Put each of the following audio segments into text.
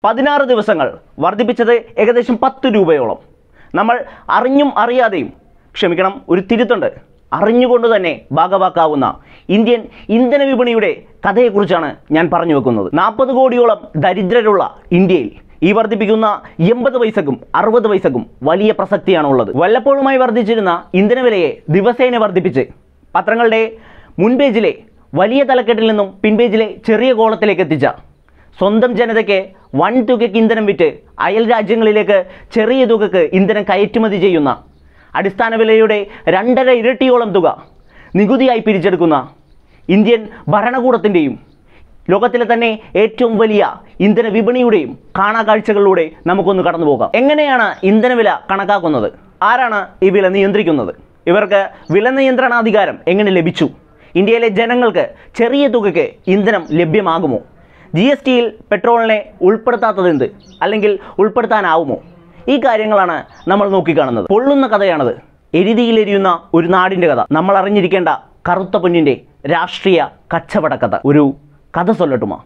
പതിനാറ് ദിവസങ്ങൾ വർദ്ധിപ്പിച്ചത് ഏകദേശം പത്ത് രൂപയോളം നമ്മൾ അറിഞ്ഞും അറിയാതെയും ക്ഷമിക്കണം ഒരു തിരുത്തുണ്ട് അറിഞ്ഞുകൊണ്ട് തന്നെ ഭാഗവാക്കാവുന്ന ഇന്ത്യൻ ഇന്ധന വിപണിയുടെ കഥയെക്കുറിച്ചാണ് ഞാൻ പറഞ്ഞു വെക്കുന്നത് നാൽപ്പത് കോടിയോളം ദരിദ്രരുള്ള ഇന്ത്യയിൽ ഈ വർദ്ധിപ്പിക്കുന്ന എൺപത് പൈസക്കും അറുപത് പൈസക്കും വലിയ പ്രസക്തിയാണ് ഉള്ളത് വല്ലപ്പോഴുമായി വർദ്ധിച്ചിരുന്ന ഇന്ധനവിലയെ ദിവസേന വർദ്ധിപ്പിച്ച് പത്രങ്ങളുടെ മുൻപേജിലെ വലിയ തലക്കെട്ടിൽ നിന്നും പിൻപേജിലെ ചെറിയ കോളത്തിലേക്ക് എത്തിച്ച സ്വന്തം ജനതയ്ക്ക് വൻ തുകയ്ക്ക് ഇന്ധനം വിറ്റ് അയൽ രാജ്യങ്ങളിലേക്ക് ചെറിയ തുകയ്ക്ക് ഇന്ധനം കയറ്റുമതി ചെയ്യുന്ന അടിസ്ഥാന വിലയുടെ രണ്ടര ഇരട്ടിയോളം തുക നികുതിയായി പിരിച്ചെടുക്കുന്ന ഇന്ത്യൻ ഭരണകൂടത്തിൻ്റെയും ലോകത്തിലെ തന്നെ ഏറ്റവും വലിയ ഇന്ധന വിപണിയുടെയും കാണാക്കാഴ്ചകളിലൂടെ നമുക്കൊന്ന് കടന്നു പോകാം എങ്ങനെയാണ് ഇന്ധനവില കണക്കാക്കുന്നത് ആരാണ് ഈ വില നിയന്ത്രിക്കുന്നത് ഇവർക്ക് വില നിയന്ത്രണാധികാരം എങ്ങനെ ലഭിച്ചു ഇന്ത്യയിലെ ജനങ്ങൾക്ക് ചെറിയ തുകയ്ക്ക് ഇന്ധനം ലഭ്യമാകുമോ ജി എസ് ടിയിൽ പെട്രോളിനെ ഉൾപ്പെടുത്താത്തതെന്ത് അല്ലെങ്കിൽ ഉൾപ്പെടുത്താനാവുമോ ഈ കാര്യങ്ങളാണ് നമ്മൾ നോക്കിക്കാണുന്നത് പൊള്ളുന്ന കഥയാണത് എരിതിയിലെരിയുന്ന ഒരു നാടിൻ്റെ കഥ നമ്മൾ അറിഞ്ഞിരിക്കേണ്ട കറുത്ത പൊന്നിൻ്റെ രാഷ്ട്രീയ കച്ചവട കഥ ഒരു കഥ സൊല്ലട്ടുമാ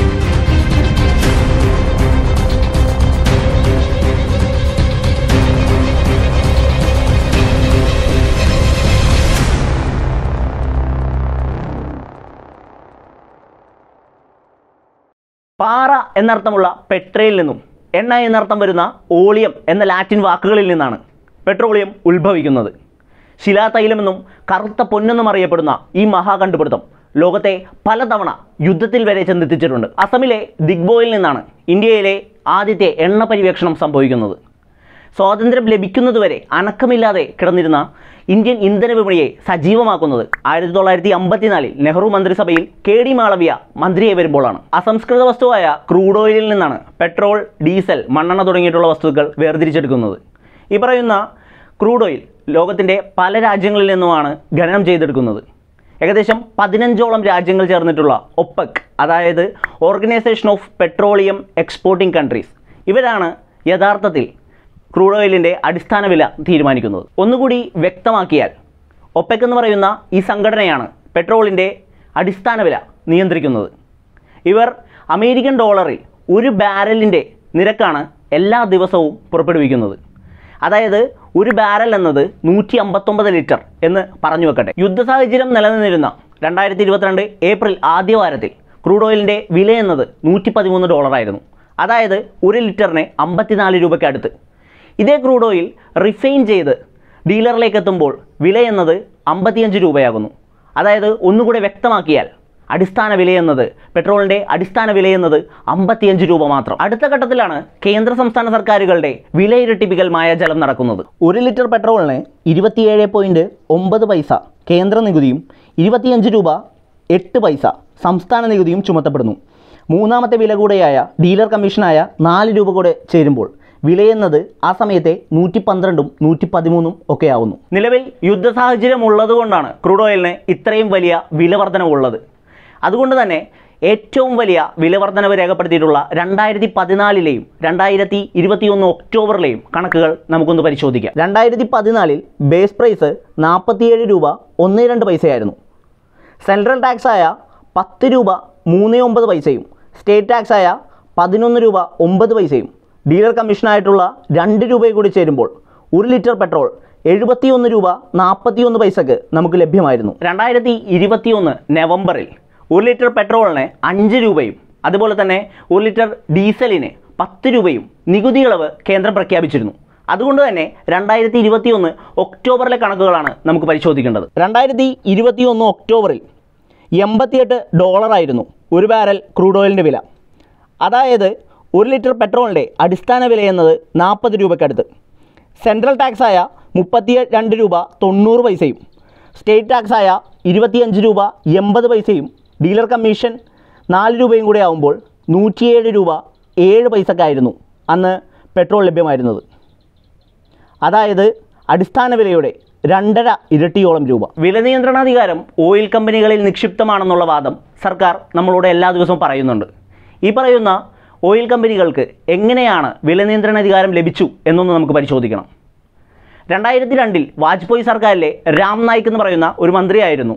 പാറ എന്നർത്ഥമുള്ള പെട്രയിൽ നിന്നും എണ്ണ എന്നർത്ഥം വരുന്ന ഓളിയം എന്ന ലാറ്റിൻ വാക്കുകളിൽ നിന്നാണ് പെട്രോളിയം ഉത്ഭവിക്കുന്നത് ശിലാതൈലമെന്നും കറുത്ത പൊന്നെന്നും അറിയപ്പെടുന്ന ഈ മഹാകണ്ടുപിടുത്തം ലോകത്തെ പലതവണ യുദ്ധത്തിൽ വരെ ചെന്നെത്തിച്ചിട്ടുണ്ട് അസമിലെ ദിഗ്ബോയിൽ നിന്നാണ് ഇന്ത്യയിലെ ആദ്യത്തെ എണ്ണ പര്യവേക്ഷണം സംഭവിക്കുന്നത് സ്വാതന്ത്ര്യം ലഭിക്കുന്നതുവരെ അനക്കമില്ലാതെ കിടന്നിരുന്ന ഇന്ത്യൻ ഇന്ധന വിപണിയെ സജീവമാക്കുന്നത് ആയിരത്തി തൊള്ളായിരത്തി അമ്പത്തിനാലിൽ നെഹ്റു മന്ത്രിസഭയിൽ കെ ഡി മാളവിയ മന്ത്രിയായി വരുമ്പോഴാണ് അസംസ്കൃത വസ്തുവായ ക്രൂഡ് ഓയിലിൽ നിന്നാണ് പെട്രോൾ ഡീസൽ മണ്ണെണ്ണ തുടങ്ങിയിട്ടുള്ള വസ്തുക്കൾ വേർതിരിച്ചെടുക്കുന്നത് ഈ പറയുന്ന ക്രൂഡ് ഓയിൽ ലോകത്തിൻ്റെ പല രാജ്യങ്ങളിൽ നിന്നുമാണ് ഖനനം ചെയ്തെടുക്കുന്നത് ഏകദേശം പതിനഞ്ചോളം രാജ്യങ്ങൾ ചേർന്നിട്ടുള്ള ഒപ്പക് അതായത് Organization of Petroleum Exporting Countries ഇവരാണ് യഥാർത്ഥത്തിൽ ക്രൂഡ് ഓയിലിൻ്റെ അടിസ്ഥാന വില തീരുമാനിക്കുന്നത് ഒന്നുകൂടി വ്യക്തമാക്കിയാൽ ഒപ്പക് എന്ന് പറയുന്ന ഈ സംഘടനയാണ് പെട്രോളിൻ്റെ അടിസ്ഥാന വില നിയന്ത്രിക്കുന്നത് ഇവർ അമേരിക്കൻ ഡോളറിൽ ഒരു ബാരലിൻ്റെ നിരക്കാണ് എല്ലാ ദിവസവും പുറപ്പെടുവിക്കുന്നത് അതായത് ഒരു ബാരൽ എന്നത് നൂറ്റി അമ്പത്തൊമ്പത് ലിറ്റർ എന്ന് പറഞ്ഞു വെക്കട്ടെ യുദ്ധ സാഹചര്യം നിലനിന്നിരുന്ന രണ്ടായിരത്തി ഇരുപത്തിരണ്ട് ഏപ്രിൽ ആദ്യ വാരത്തിൽ ക്രൂഡ് ഓയിലിൻ്റെ വില എന്നത് നൂറ്റി പതിമൂന്ന് ഡോളറായിരുന്നു അതായത് ഒരു ലിറ്ററിന് അമ്പത്തിനാല് രൂപയ്ക്ക് അടുത്ത് ഇതേ ക്രൂഡ് ഓയിൽ റിഫൈൻ ചെയ്ത് ഡീലറിലേക്ക് എത്തുമ്പോൾ വില എന്നത് അമ്പത്തിയഞ്ച് രൂപയാകുന്നു അതായത് ഒന്നുകൂടെ വ്യക്തമാക്കിയാൽ അടിസ്ഥാന വിലയെന്നത് പെട്രോളിൻ്റെ അടിസ്ഥാന വിലയെന്നത് അമ്പത്തിയഞ്ച് രൂപ മാത്രം അടുത്ത ഘട്ടത്തിലാണ് കേന്ദ്ര സംസ്ഥാന സർക്കാരുകളുടെ വില ഇരട്ടിപ്പിക്കൽ മായാജലം നടക്കുന്നത് ഒരു ലിറ്റർ പെട്രോളിന് ഇരുപത്തിയേഴ് പോയിൻറ്റ് ഒമ്പത് പൈസ കേന്ദ്ര നികുതിയും ഇരുപത്തിയഞ്ച് രൂപ എട്ട് പൈസ സംസ്ഥാന നികുതിയും ചുമത്തപ്പെടുന്നു മൂന്നാമത്തെ വില കൂടെയായ ഡീലർ കമ്മീഷനായ നാല് രൂപ കൂടെ ചേരുമ്പോൾ വിലയെന്നത് ആ സമയത്തെ നൂറ്റി പന്ത്രണ്ടും നൂറ്റി പതിമൂന്നും ഒക്കെ ആവുന്നു നിലവിൽ യുദ്ധ സാഹചര്യം ഉള്ളതുകൊണ്ടാണ് ക്രൂഡ് ഓയിലിന് ഇത്രയും വലിയ വില വർധനവുള്ളത് അതുകൊണ്ട് തന്നെ ഏറ്റവും വലിയ വില വർധനവ് രേഖപ്പെടുത്തിയിട്ടുള്ള രണ്ടായിരത്തി പതിനാലിലെയും രണ്ടായിരത്തി ഇരുപത്തിയൊന്ന് ഒക്ടോബറിലെയും കണക്കുകൾ നമുക്കൊന്ന് പരിശോധിക്കാം രണ്ടായിരത്തി പതിനാലിൽ ബേസ് പ്രൈസ് നാൽപ്പത്തിയേഴ് രൂപ ഒന്ന് രണ്ട് പൈസയായിരുന്നു സെൻട്രൽ ടാക്സ് ആയ പത്ത് രൂപ മൂന്ന് ഒമ്പത് പൈസയും സ്റ്റേറ്റ് ടാക്സ് ആയ പതിനൊന്ന് രൂപ ഒമ്പത് പൈസയും ഡീലർ കമ്മീഷനായിട്ടുള്ള രണ്ട് രൂപയും കൂടി ചേരുമ്പോൾ ഒരു ലിറ്റർ പെട്രോൾ എഴുപത്തിയൊന്ന് രൂപ നാൽപ്പത്തിയൊന്ന് പൈസക്ക് നമുക്ക് ലഭ്യമായിരുന്നു രണ്ടായിരത്തി ഇരുപത്തിയൊന്ന് നവംബറിൽ ഒരു ലിറ്റർ പെട്രോളിന് അഞ്ച് രൂപയും അതുപോലെ തന്നെ ഒരു ലിറ്റർ ഡീസലിന് പത്ത് രൂപയും നികുതി ഇളവ് കേന്ദ്രം പ്രഖ്യാപിച്ചിരുന്നു അതുകൊണ്ട് തന്നെ രണ്ടായിരത്തി ഇരുപത്തിയൊന്ന് ഒക്ടോബറിലെ കണക്കുകളാണ് നമുക്ക് പരിശോധിക്കേണ്ടത് രണ്ടായിരത്തി ഇരുപത്തിയൊന്ന് ഒക്ടോബറിൽ എൺപത്തിയെട്ട് ഡോളറായിരുന്നു ഒരു ബാരൽ ക്രൂഡ് ഓയിലിൻ്റെ വില അതായത് ഒരു ലിറ്റർ പെട്രോളിൻ്റെ അടിസ്ഥാന വില എന്നത് നാൽപ്പത് രൂപയ്ക്കടുത്ത് സെൻട്രൽ ടാക്സ് ആയ മുപ്പത്തി രണ്ട് രൂപ തൊണ്ണൂറ് പൈസയും സ്റ്റേറ്റ് ടാക്സ് ആയ ഇരുപത്തിയഞ്ച് രൂപ എൺപത് പൈസയും ഡീലർ കമ്മീഷൻ നാല് രൂപയും കൂടെ ആകുമ്പോൾ നൂറ്റിയേഴ് രൂപ ഏഴ് പൈസക്കായിരുന്നു അന്ന് പെട്രോൾ ലഭ്യമായിരുന്നത് അതായത് അടിസ്ഥാന വിലയുടെ രണ്ടര ഇരട്ടിയോളം രൂപ വില നിയന്ത്രണാധികാരം ഓയിൽ കമ്പനികളിൽ നിക്ഷിപ്തമാണെന്നുള്ള വാദം സർക്കാർ നമ്മളോട് എല്ലാ ദിവസവും പറയുന്നുണ്ട് ഈ പറയുന്ന ഓയിൽ കമ്പനികൾക്ക് എങ്ങനെയാണ് വില നിയന്ത്രണാധികാരം ലഭിച്ചു എന്നൊന്ന് നമുക്ക് പരിശോധിക്കണം രണ്ടായിരത്തി രണ്ടിൽ വാജ്പേയി സർക്കാരിലെ രാം നായിക് എന്ന് പറയുന്ന ഒരു മന്ത്രിയായിരുന്നു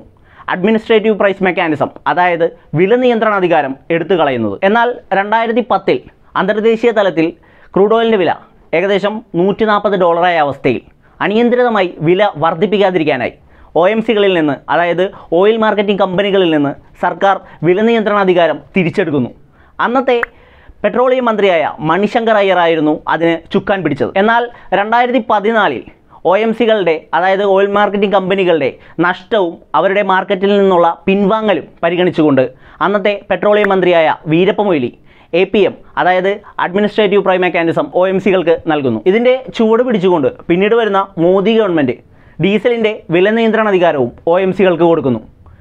അഡ്മിനിസ്ട്രേറ്റീവ് പ്രൈസ് മെക്കാനിസം അതായത് വില നിയന്ത്രണാധികാരം എടുത്തു കളയുന്നത് എന്നാൽ രണ്ടായിരത്തി പത്തിൽ അന്തർദേശീയ തലത്തിൽ ക്രൂഡ് ഓയിലിൻ്റെ വില ഏകദേശം നൂറ്റി നാൽപ്പത് ഡോളറായ അവസ്ഥയിൽ അനിയന്ത്രിതമായി വില വർദ്ധിപ്പിക്കാതിരിക്കാനായി ഒ എം സികളിൽ നിന്ന് അതായത് ഓയിൽ മാർക്കറ്റിംഗ് കമ്പനികളിൽ നിന്ന് സർക്കാർ വില നിയന്ത്രണാധികാരം തിരിച്ചെടുക്കുന്നു അന്നത്തെ പെട്രോളിയം മന്ത്രിയായ മണിശങ്കർ അയ്യർ ആയിരുന്നു അതിന് ചുക്കാൻ പിടിച്ചത് എന്നാൽ രണ്ടായിരത്തി പതിനാലിൽ ഒ എം സികളുടെ അതായത് ഓയിൽ മാർക്കറ്റിംഗ് കമ്പനികളുടെ നഷ്ടവും അവരുടെ മാർക്കറ്റിൽ നിന്നുള്ള പിൻവാങ്ങലും പരിഗണിച്ചുകൊണ്ട് അന്നത്തെ പെട്രോളിയം മന്ത്രിയായ Veerappa Moily A P M അതായത് administrative price mechanism O M സികൾക്ക് നൽകുന്നു ഇതിൻ്റെ ചുവട് പിടിച്ചുകൊണ്ട് പിന്നീട് വരുന്ന മോദി ഗവൺമെൻറ് ഡീസലിൻ്റെ വില നിയന്ത്രണ അധികാരവും ഒ എം സികൾക്ക് കൊടുക്കുന്നു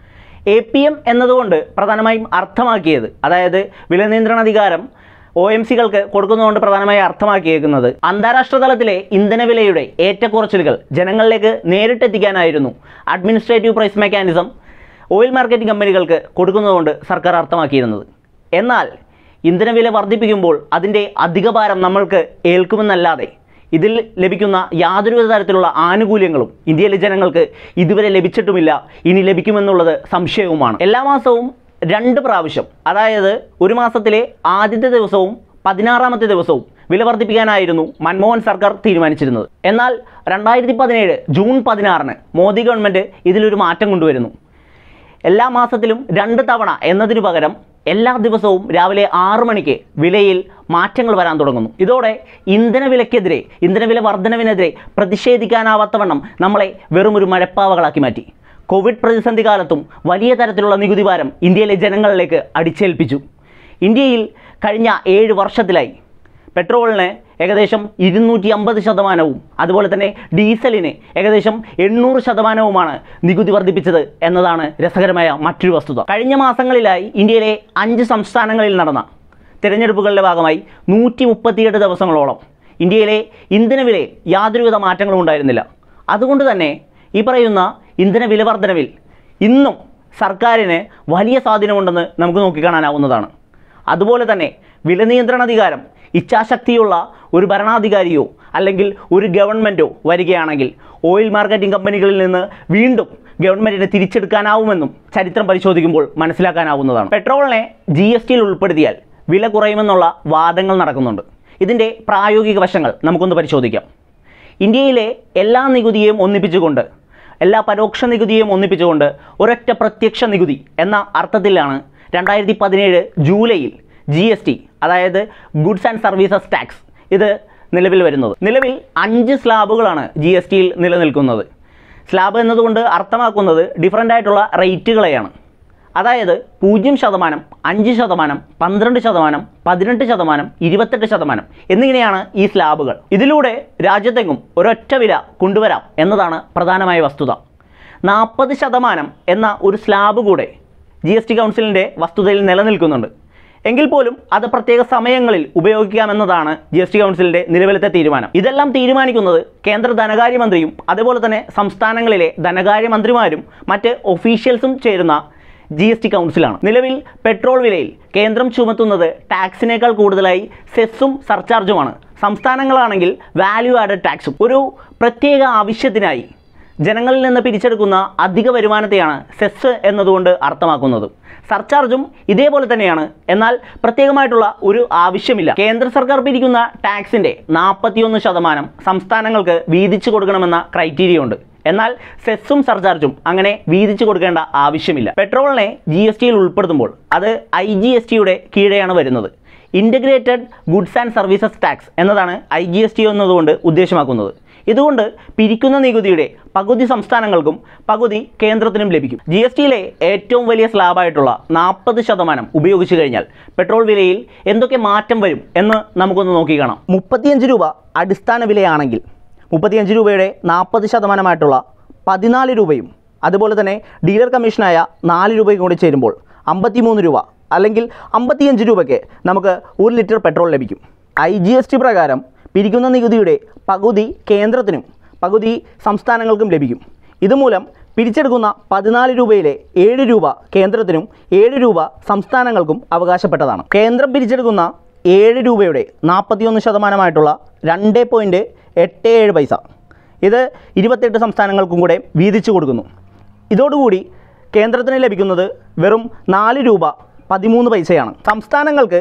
എ പി എം എന്നതുകൊണ്ട് പ്രധാനമായും അർത്ഥമാക്കിയത് അതായത് വില നിയന്ത്രണാധികാരം ഒ എം സികൾക്ക് കൊടുക്കുന്നതുകൊണ്ട് പ്രധാനമായി അർത്ഥമാക്കിയേക്കുന്നത് അന്താരാഷ്ട്ര തലത്തിലെ ഇന്ധനവിലയുടെ ഏറ്റക്കുറച്ചിലുകൾ ജനങ്ങളിലേക്ക് നേരിട്ടെത്തിക്കാനായിരുന്നു administrative price mechanism oil marketing കമ്പനികൾക്ക് കൊടുക്കുന്നതുകൊണ്ട് സർക്കാർ അർത്ഥമാക്കിയിരുന്നത് എന്നാൽ ഇന്ധനവില വർദ്ധിപ്പിക്കുമ്പോൾ അതിൻ്റെ അധിക ഭാരം നമ്മൾക്ക് ഏൽക്കുമെന്നല്ലാതെ ഇതിൽ ലഭിക്കുന്ന യാതൊരുവിധ തരത്തിലുള്ള ആനുകൂല്യങ്ങളും ഇന്ത്യയിലെ ജനങ്ങൾക്ക് ഇതുവരെ ലഭിച്ചിട്ടുമില്ല ഇനി ലഭിക്കുമെന്നുള്ളത് സംശയവുമാണ് എല്ലാ മാസവും രണ്ട് പ്രാവശ്യം അതായത് ഒരു മാസത്തിലെ ആദ്യത്തെ ദിവസവും പതിനാറാമത്തെ ദിവസവും വില വർദ്ധിപ്പിക്കാനായിരുന്നു മൻമോഹൻ സർക്കാർ തീരുമാനിച്ചിരുന്നത് എന്നാൽ രണ്ടായിരത്തി പതിനേഴ് ജൂൺ പതിനാറിന് മോദി ഗവൺമെൻറ് ഇതിലൊരു മാറ്റം കൊണ്ടുവരുന്നു എല്ലാ മാസത്തിലും രണ്ട് തവണ എന്നതിനു പകരം എല്ലാ ദിവസവും രാവിലെ ആറ് മണിക്ക് വിലയിൽ മാറ്റങ്ങൾ വരാൻ തുടങ്ങുന്നു ഇതോടെ ഇന്ധനവിലയ്ക്കെതിരെ ഇന്ധനവില വർധനവിനെതിരെ പ്രതിഷേധിക്കാനാവാത്തവണ്ണം നമ്മളെ വെറും ഒരു മഴപ്പാവകളാക്കി മാറ്റി കോവിഡ് പ്രതിസന്ധി കാലത്തും വലിയ തരത്തിലുള്ള നികുതി ഭാരം ഇന്ത്യയിലെ ജനങ്ങളിലേക്ക് അടിച്ചേൽപ്പിച്ചു ഇന്ത്യയിൽ കഴിഞ്ഞ ഏഴ് വർഷത്തിലായി പെട്രോളിന് ഏകദേശം ഇരുന്നൂറ്റി അമ്പത് ശതമാനവും അതുപോലെ തന്നെ ഡീസലിന് ഏകദേശം എണ്ണൂറ് ശതമാനവുമാണ് നികുതി വർദ്ധിപ്പിച്ചത് എന്നതാണ് രസകരമായ മറ്റൊരു വസ്തുത കഴിഞ്ഞ മാസങ്ങളിലായി ഇന്ത്യയിലെ അഞ്ച് സംസ്ഥാനങ്ങളിൽ നടന്ന തിരഞ്ഞെടുപ്പുകളുടെ ഭാഗമായി നൂറ്റി മുപ്പത്തിയെട്ട് ദിവസങ്ങളോളം ഇന്ത്യയിലെ ഇന്ധനവിലയിൽ യാതൊരുവിധ മാറ്റങ്ങളും ഉണ്ടായിരുന്നില്ല അതുകൊണ്ട് തന്നെ ഈ പറയുന്ന ഇന്ധന വില വർധനവിൽ ഇന്നും സർക്കാരിന് വലിയ സ്വാധീനമുണ്ടെന്ന് നമുക്ക് നോക്കിക്കാണാനാവുന്നതാണ് അതുപോലെ തന്നെ വില നിയന്ത്രണാധികാരം ഇച്ഛാശക്തിയുള്ള ഒരു ഭരണാധികാരിയോ അല്ലെങ്കിൽ ഒരു ഗവൺമെൻറ്റോ വരികയാണെങ്കിൽ ഓയിൽ മാർക്കറ്റിംഗ് കമ്പനികളിൽ നിന്ന് വീണ്ടും ഗവൺമെൻറ്റിനെ തിരിച്ചെടുക്കാനാവുമെന്നും ചരിത്രം പരിശോധിക്കുമ്പോൾ മനസ്സിലാക്കാനാവുന്നതാണ് പെട്രോളിനെ ജി എസ് ടിയിൽ ഉൾപ്പെടുത്തിയാൽ വില കുറയുമെന്നുള്ള വാദങ്ങൾ നടക്കുന്നുണ്ട് ഇതിൻ്റെ പ്രായോഗിക വശങ്ങൾ നമുക്കൊന്ന് പരിശോധിക്കാം ഇന്ത്യയിലെ എല്ലാ നികുതിയെയും ഒന്നിപ്പിച്ചുകൊണ്ട് എല്ലാ പരോക്ഷ നികുതിയെയും ഒന്നിപ്പിച്ചുകൊണ്ട് ഒരൊറ്റ പ്രത്യക്ഷ നികുതി എന്ന അർത്ഥത്തിലാണ് രണ്ടായിരത്തി പതിനേഴ് ജൂലൈയിൽ ജി എസ് ടി അതായത് ഗുഡ്സ് ആൻഡ് സർവീസസ് ടാക്സ് ഇത് നിലവിൽ വരുന്നത് നിലവിൽ അഞ്ച് സ്ലാബുകളാണ് ജി എസ് ടിയിൽ നിലനിൽക്കുന്നത് സ്ലാബ് എന്നതുകൊണ്ട് അർത്ഥമാക്കുന്നത് ഡിഫറൻ്റ് ആയിട്ടുള്ള റേറ്റുകളെയാണ് അതായത് പൂജ്യം ശതമാനം അഞ്ച് ശതമാനം പന്ത്രണ്ട് ശതമാനം പതിനെട്ട് ശതമാനം ഇരുപത്തെട്ട് ശതമാനം എന്നിങ്ങനെയാണ് ഈ സ്ലാബുകൾ ഇതിലൂടെ രാജ്യത്തെങ്ങും ഒരൊറ്റ വില കൊണ്ടുവരാം എന്നതാണ് പ്രധാനമായ വസ്തുത നാൽപ്പത് ശതമാനം എന്ന ഒരു സ്ലാബ് കൂടെ ജി എസ് ടി കൗൺസിലിൻ്റെ വസ്തുതയിൽ നിലനിൽക്കുന്നുണ്ട് എങ്കിൽ പോലും അത് പ്രത്യേക സമയങ്ങളിൽ ഉപയോഗിക്കാമെന്നതാണ് ജി എസ് ടി കൗൺസിലിൻ്റെ നിലവിലത്തെ തീരുമാനം ഇതെല്ലാം തീരുമാനിക്കുന്നത് കേന്ദ്ര ധനകാര്യമന്ത്രിയും അതുപോലെ തന്നെ സംസ്ഥാനങ്ങളിലെ ധനകാര്യമന്ത്രിമാരും മറ്റ് ഒഫീഷ്യൽസും ചേരുന്ന ജി എസ് ടി കൗൺസിലാണ് നിലവിൽ പെട്രോൾ വിലയിൽ കേന്ദ്രം ചുമത്തുന്നത് ടാക്സിനേക്കാൾ കൂടുതലായി സെസ്സും സർചാർജുമാണ് സംസ്ഥാനങ്ങളാണെങ്കിൽ വാല്യൂ ആഡഡ് ടാക്സും ഒരു പ്രത്യേക ആവശ്യത്തിനായി ജനങ്ങളിൽ നിന്ന് പിരിച്ചെടുക്കുന്ന അധിക വരുമാനത്തെയാണ് സെസ് എന്നതുകൊണ്ട് അർത്ഥമാക്കുന്നത് സർചാർജും ഇതേപോലെ തന്നെയാണ് എന്നാൽ പ്രത്യേകമായിട്ടുള്ള ഒരു ആവശ്യമില്ല കേന്ദ്ര സർക്കാർ പിരിക്കുന്ന ടാക്സിൻ്റെ നാൽപ്പത്തിയൊന്ന് ശതമാനം സംസ്ഥാനങ്ങൾക്ക് വീതിച്ചു കൊടുക്കണമെന്ന ക്രൈറ്റീരിയ ഉണ്ട് എന്നാൽ സെസ്സും സർചാർജും അങ്ങനെ വീതിച്ചു കൊടുക്കേണ്ട ആവശ്യമില്ല പെട്രോളിനെ ജി എസ് ടിയിൽ ഉൾപ്പെടുത്തുമ്പോൾ അത് ഐ ജി എസ് ടിയുടെ കീഴെയാണ് വരുന്നത് integrated goods and services tax എന്നതാണ് ഐ ജി എസ് ടി എന്നതുകൊണ്ട് ഉദ്ദേശമാക്കുന്നത് ഇതുകൊണ്ട് പിരിക്കുന്ന നികുതിയുടെ പകുതി സംസ്ഥാനങ്ങൾക്കും പകുതി കേന്ദ്രത്തിനും ലഭിക്കും ജി എസ് ടിയിലെ ഏറ്റവും വലിയ സ്ലാബായിട്ടുള്ള നാൽപ്പത് ശതമാനം ഉപയോഗിച്ചു കഴിഞ്ഞാൽ പെട്രോൾ വിലയിൽ എന്തൊക്കെ മാറ്റം വരും എന്ന് നമുക്കൊന്ന് നോക്കി കാണാം മുപ്പത്തിയഞ്ച് രൂപ അടിസ്ഥാന വിലയാണെങ്കിൽ മുപ്പത്തിയഞ്ച് രൂപയുടെ നാൽപ്പത് ശതമാനമായിട്ടുള്ള പതിനാല് രൂപയും അതുപോലെ തന്നെ ഡീലർ കമ്മീഷനായ നാല് രൂപയും കൂടി ചേരുമ്പോൾ അമ്പത്തിമൂന്ന് രൂപ അല്ലെങ്കിൽ അമ്പത്തിയഞ്ച് രൂപയ്ക്ക് നമുക്ക് ഒരു ലിറ്റർ പെട്രോൾ ലഭിക്കും ഐ ജി എസ് ടി പ്രകാരം പിരിക്കുന്ന നികുതിയുടെ പകുതി കേന്ദ്രത്തിനും പകുതി സംസ്ഥാനങ്ങൾക്കും ലഭിക്കും ഇതുമൂലം പിരിച്ചെടുക്കുന്ന പതിനാല് രൂപയിലെ ഏഴ് രൂപ കേന്ദ്രത്തിനും ഏഴ് രൂപ സംസ്ഥാനങ്ങൾക്കും അവകാശപ്പെട്ടതാണ് കേന്ദ്രം പിരിച്ചെടുക്കുന്ന ഏഴ് രൂപയുടെ നാൽപ്പത്തിയൊന്ന് ശതമാനമായിട്ടുള്ള രണ്ട് പോയിൻറ്റ് എട്ട് ഏഴ് പൈസ ഇത് ഇരുപത്തെട്ട് സംസ്ഥാനങ്ങൾക്കും കൂടെ വീതിച്ചു കൊടുക്കുന്നു ഇതോടുകൂടി കേന്ദ്രത്തിന് ലഭിക്കുന്നത് വെറും നാല് രൂപ പതിമൂന്ന് പൈസയാണ് സംസ്ഥാനങ്ങൾക്ക്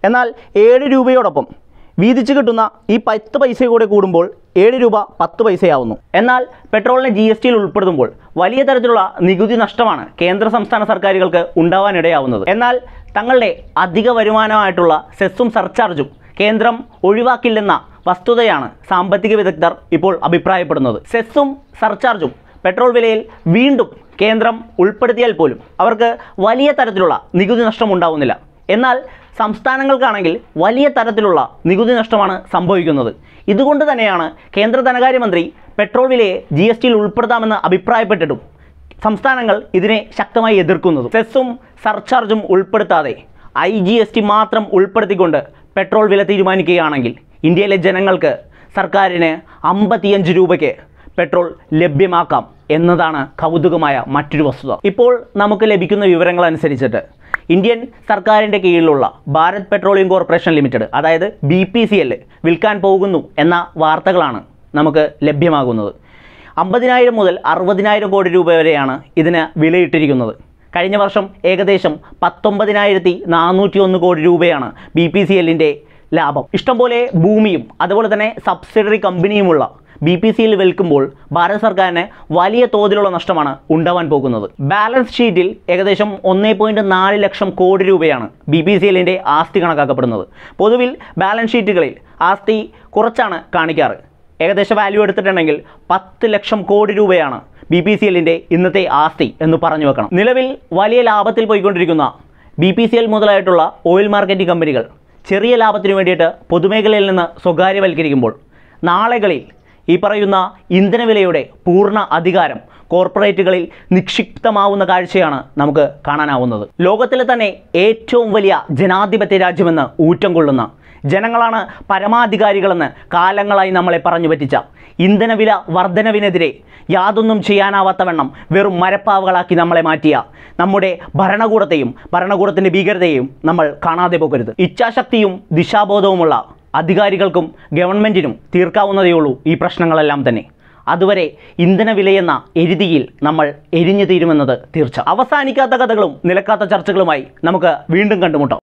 എന്നാൽ ഏഴ് രൂപയോടൊപ്പം വീതിച്ച് കിട്ടുന്ന ഈ പത്ത് പൈസ കൂടെ കൂടുമ്പോൾ ഏഴ് രൂപ പത്ത് പൈസയാവുന്നു എന്നാൽ പെട്രോളിനെ ജി എസ് ടിയിൽ ഉൾപ്പെടുത്തുമ്പോൾ വലിയ തരത്തിലുള്ള നികുതി നഷ്ടമാണ് കേന്ദ്ര സംസ്ഥാന സർക്കാരുകൾക്ക് ഉണ്ടാവാനിടയാവുന്നത് എന്നാൽ തങ്ങളുടെ അധിക വരുമാനമായിട്ടുള്ള സെസ്സും സർചാർജും കേന്ദ്രം ഒഴിവാക്കില്ലെന്ന വസ്തുതയാണ് സാമ്പത്തിക വിദഗ്ധർ ഇപ്പോൾ അഭിപ്രായപ്പെടുന്നത് സെസ്സും സർചാർജും പെട്രോൾ വിലയിൽ വീണ്ടും കേന്ദ്രം ഉൾപ്പെടുത്തിയാൽ പോലും അവർക്ക് വലിയ തരത്തിലുള്ള നികുതി നഷ്ടം ഉണ്ടാവുന്നില്ല എന്നാൽ സംസ്ഥാനങ്ങൾക്കാണെങ്കിൽ വലിയ തരത്തിലുള്ള നികുതി നഷ്ടമാണ് സംഭവിക്കുന്നത് ഇതുകൊണ്ട് തന്നെയാണ് കേന്ദ്ര ധനകാര്യമന്ത്രി പെട്രോൾ വിലയെ ജി എസ് ടിയിൽ ഉൾപ്പെടുത്താമെന്ന് അഭിപ്രായപ്പെട്ടിട്ടും സംസ്ഥാനങ്ങൾ ഇതിനെ ശക്തമായി എതിർക്കുന്നത് സെസ്സും സർചാർജും ഉൾപ്പെടുത്താതെ ഐ ജി എസ് ടി മാത്രം ഉൾപ്പെടുത്തിക്കൊണ്ട് പെട്രോൾ വില തീരുമാനിക്കുകയാണെങ്കിൽ ഇന്ത്യയിലെ ജനങ്ങൾക്ക് സർക്കാരിന് അമ്പത്തിയഞ്ച് രൂപയ്ക്ക് പെട്രോൾ ലഭ്യമാക്കാം എന്നതാണ് കൗതുകമായ മറ്റൊരു വസ്തുത ഇപ്പോൾ നമുക്ക് ലഭിക്കുന്ന വിവരങ്ങൾ അനുസരിച്ചിട്ട് ഇന്ത്യൻ സർക്കാരിൻ്റെ കീഴിലുള്ള ഭാരത് പെട്രോളിയം കോർപ്പറേഷൻ ലിമിറ്റഡ് അതായത് ബി പി സി എൽ വിൽക്കാൻ പോകുന്നു എന്ന വാർത്തകളാണ് നമുക്ക് ലഭ്യമാകുന്നത് അമ്പതിനായിരം മുതൽ അറുപതിനായിരം കോടി രൂപ വരെയാണ് ഇതിന് വിലയിട്ടിരിക്കുന്നത് കഴിഞ്ഞ വർഷം ഏകദേശം പത്തൊമ്പതിനായിരത്തി നാനൂറ്റി ഒന്ന് കോടി രൂപയാണ് ബി പി സി എല്ലിൻ്റെ ലാഭം ഇഷ്ടംപോലെ ഭൂമിയും അതുപോലെ തന്നെ സബ്സിഡറി കമ്പനിയുമുള്ള ബി പി സിയിൽ വിൽക്കുമ്പോൾ ഭാരത സർക്കാരിന് വലിയ തോതിലുള്ള നഷ്ടമാണ് ഉണ്ടാവാൻ പോകുന്നത് ബാലൻസ് ഷീറ്റിൽ ഏകദേശം ഒന്നേ പോയിൻറ്റ് നാല് ലക്ഷം കോടി രൂപയാണ് ബി പി സി എല്ലിൻ്റെ ആസ്തി കണക്കാക്കപ്പെടുന്നത് പൊതുവിൽ ബാലൻസ് ഷീറ്റുകളിൽ ആസ്തി കുറച്ചാണ് കാണിക്കാറ് ഏകദേശ വാല്യൂ എടുത്തിട്ടുണ്ടെങ്കിൽ പത്ത് ലക്ഷം കോടി രൂപയാണ് ബി പി സി എല്ലിൻ്റെ ഇന്നത്തെ ആസ്തി എന്ന് പറഞ്ഞു വെക്കണം നിലവിൽ വലിയ ലാഭത്തിൽ പോയിക്കൊണ്ടിരിക്കുന്ന ബി പി സി എൽ മുതലായിട്ടുള്ള ഓയിൽ മാർക്കറ്റിംഗ് കമ്പനികൾ ചെറിയ ലാഭത്തിന് വേണ്ടിയിട്ട് പൊതുമേഖലയിൽ നിന്ന് സ്വകാര്യവൽക്കരിക്കുമ്പോൾ നാളെകളിൽ ഈ പറയുന്ന ഇന്ധനവിലയുടെ പൂർണ്ണ അധികാരം കോർപ്പറേറ്റുകളിൽ നിക്ഷിപ്തമാവുന്ന കാഴ്ചയാണ് നമുക്ക് കാണാനാവുന്നത് ലോകത്തിലെ തന്നെ ഏറ്റവും വലിയ ജനാധിപത്യ രാജ്യമെന്ന് ഊറ്റം കൊള്ളുന്ന ജനങ്ങളാണ് പരമാധികാരികളെന്ന് കാലങ്ങളായി നമ്മളെ പറഞ്ഞു പറ്റിച്ച ഇന്ധനവില വർധനവിനെതിരെ യാതൊന്നും ചെയ്യാനാവാത്തവണ്ണം വെറും മരപ്പാവകളാക്കി നമ്മളെ മാറ്റിയ നമ്മുടെ ഭരണകൂടത്തെയും ഭരണകൂടത്തിൻ്റെ ഭീകരതയെയും നമ്മൾ കാണാതെ പോകരുത് ഇച്ഛാശക്തിയും ദിശാബോധവുമുള്ള അധികാരികൾക്കും ഗവൺമെൻറ്റിനും തീർക്കാവുന്നതേയുള്ളൂ ഈ പ്രശ്നങ്ങളെല്ലാം തന്നെ അതുവരെ ഇന്ധനവിലയെന്ന എരുതിയിൽ നമ്മൾ എരിഞ്ഞു തീരുമെന്നത് തീർച്ച അവസാനിക്കാത്ത കഥകളും നിലക്കാത്ത ചർച്ചകളുമായി നമുക്ക് വീണ്ടും കണ്ടുമുട്ടാം